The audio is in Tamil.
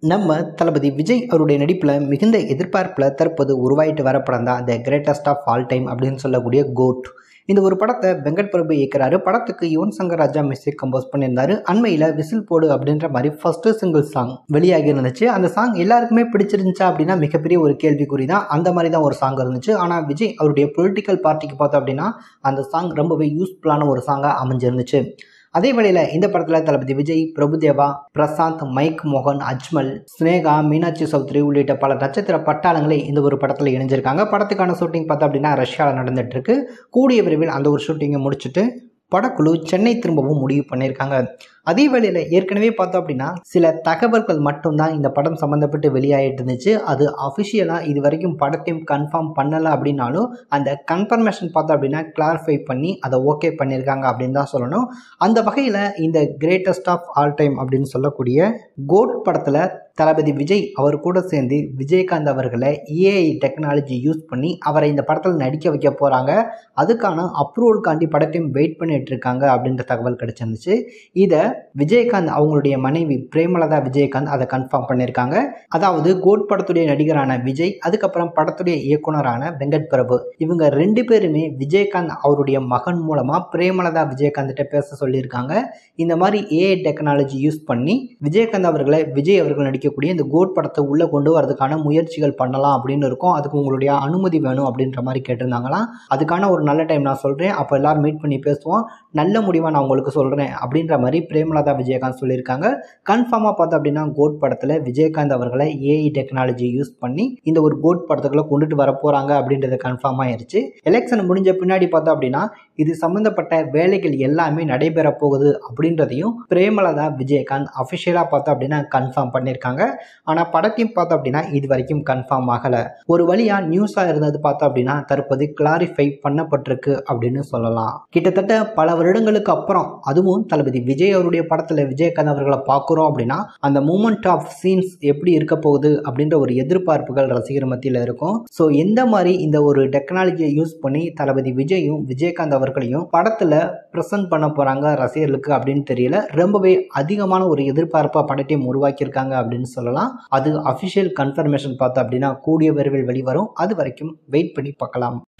நம்ம தளபதி விஜய் அவருடைய நடிப்பில் மிகுந்த எதிர்பார்ப்பில் தற்போது உருவாயிட்டு வர படம் தான் the greatest of all time அப்படின்னு சொல்லக்கூடிய கோட் இந்த ஒரு படத்தை வெங்கட் பிரபு இயக்கிறாரு படத்துக்கு யுவன் சங்கர் ராஜா மியூசிக் கம்போஸ் பண்ணியிருந்தாரு அண்மையில் விசில் போடு அப்படின்ற மாதிரி ஃபர்ஸ்ட் சிங்கிள் சாங் வெளியாகி இருந்துச்சு அந்த சாங் எல்லாருக்குமே பிடிச்சிருந்துச்சா அப்படின்னா மிகப்பெரிய ஒரு கேள்விக்குறி தான் அந்த மாதிரி தான் ஒரு சாங் இருந்துச்சு ஆனால் விஜய் அவருடைய பொலிட்டிக்கல் பார்ட்டிக்கு பார்த்தோம் அப்படின்னா அந்த சாங் ரொம்பவே யூஸ்ஃபுல்லான ஒரு சாங்காக அமைஞ்சிருந்துச்சு அதே வேளையில் இந்த படத்தில் தளபதி விஜய் பிரபுதேவா பிரசாந்த் மைக் மோகன் அஜ்மல் ஸ்னேகா மீனாட்சி சௌத்ரி உள்ளிட்ட பல நட்சத்திர பட்டாளங்களே இந்த ஒரு படத்தில் இணைஞ்சிருக்காங்க படத்துக்கான ஷூட்டிங் பார்த்தோம் அப்படின்னா ரஷ்யாவில் நடந்துட்டு இருக்கு கூடிய விரைவில் அந்த ஒரு ஷூட்டிங்கை முடிச்சுட்டு படக்குழு சென்னை திரும்பவும் முடிவு பண்ணியிருக்காங்க அதே வேளையில் ஏற்கனவே பார்த்தோம் அப்படின்னா சில தகவல்கள் மட்டும்தான் இந்த படம் சம்மந்தப்பட்டு வெளியாகிட்டு இருந்துச்சு அது அஃபிஷியலாக இது வரைக்கும் படத்தையும் கன்ஃபார்ம் பண்ணலை அப்படின்னாலும் அந்த கன்ஃபர்மேஷன் பார்த்தோம் அப்படின்னா கிளாரிஃபை பண்ணி அதை ஓகே பண்ணியிருக்காங்க அப்படின்னு தான் சொல்லணும் அந்த வகையில் இந்த கிரேட்டஸ்ட் ஆஃப் ஆல் டைம் அப்படின்னு சொல்லக்கூடிய கோட் படத்தில் தளபதி விஜய் அவர் கூட சேர்ந்து விஜயகாந்த் அவர்களை ஏஐ டெக்னாலஜி யூஸ் பண்ணி அவரை இந்த படத்தில் நடிக்க வைக்க போகிறாங்க அதுக்கான அப்ரூவலுக்காண்டி படத்தையும் வெயிட் பண்ணிட்டு இருக்காங்க அப்படின்ற தகவல் கிடைச்சிருந்துச்சு இதை விஜயகாந்த் அவங்களுடைய மனைவி பிரேமலதா விஜயகாந்த் அதை கன்ஃபார்ம் பண்ணியிருக்காங்க அதாவது கோட் படத்துடைய நடிகரான விஜய் அதுக்கப்புறம் படத்துடைய இயக்குனரான வெங்கட் பிரபு இவங்க ரெண்டு பேருமே விஜயகாந்த் அவருடைய மகன் மூலமாக பிரேமலதா விஜயகாந்த்கிட்ட பேச சொல்லியிருக்காங்க இந்த மாதிரி ஏஐ டெக்னாலஜி யூஸ் பண்ணி விஜயகாந்த் அவர்களை விஜய் அவர்கள் நடிக்கக்கூடிய இந்த கோட் படத்தை உள்ளே கொண்டு வரதுக்கான முயற்சிகள் பண்ணலாம் அப்படின்னு இருக்கும் அதுக்கு உங்களுடைய அனுமதி வேணும் அப்படின்ற மாதிரி கேட்டிருந்தாங்களாம் அதுக்கான ஒரு நல்ல டைம் நான் சொல்கிறேன் அப்போ எல்லாரும் மீட் பண்ணி பேசுவோம் நல்ல முடிவாக நான் உங்களுக்கு சொல்கிறேன் அப்படின்ற மாதிரி பிரேமலதா விஜயகாந்த் சொல்லியிருக்காங்க கன்ஃபார்மாக பார்த்தோம் அப்படின்னா கோட் படத்தில் விஜயகாந்த் அவர்களை ஏஐ டெக்னாலஜி யூஸ் பண்ணி இந்த ஒரு கோட் படத்துக்குள்ள கொண்டுட்டு வர போகிறாங்க அப்படின்றது கன்ஃபார்ம் ஆயிருச்சு எலெக்ஷன் முடிஞ்ச பின்னாடி பார்த்தோம் அப்படின்னா இது சம்மந்தப்பட்ட வேலைகள் எல்லாமே நடைபெற போகுது அப்படின்றதையும் பிரேமலதா விஜயகாந்த் அஃபிஷியலாக பார்த்தோம் அப்படின்னா கன்ஃபார்ம் பண்ணியிருக்காங்க ஆனால் படத்தையும் பார்த்தோம் அப்படின்னா இது வரைக்கும் கன்ஃபார்ம் ஆகலை ஒரு வழியாக நியூஸாக இருந்தது பார்த்தோம் அப்படின்னா தற்போது கிளாரிஃபை பண்ணப்பட்டிருக்கு அப்படின்னு சொல்லலாம் கிட்டத்தட்ட பல வருடங்களுக்கு அப்புறம் அதுவும் தளபதி விஜய் அவருடைய படத்தில் விஜயகாந்த் அவர்களை பார்க்குறோம் அப்படின்னா அந்த மூமெண்ட் ஆஃப் சீன்ஸ் எப்படி இருக்க போகுது அப்படின்ற ஒரு எதிர்பார்ப்புகள் ரசிகர் மத்தியில் இருக்கும் ஸோ எந்த மாதிரி இந்த ஒரு டெக்னாலஜியை யூஸ் பண்ணி தளபதி விஜயும் விஜயகாந்த் அவர்களையும் படத்தில் ப்ரெசென்ட் பண்ண போகிறாங்க ரசிகர்களுக்கு அப்படின்னு தெரியல ரொம்பவே அதிகமான ஒரு எதிர்பார்ப்பாக படத்தையும் உருவாக்கியிருக்காங்க அப்படின்னு சொல்லலாம் அது அஃபிஷியல் கன்ஃபர்மேஷன் பார்த்தோம் அப்படின்னா கூடிய விரைவில் வெளிவரும் அது வரைக்கும் வெயிட் பண்ணி பார்க்கலாம்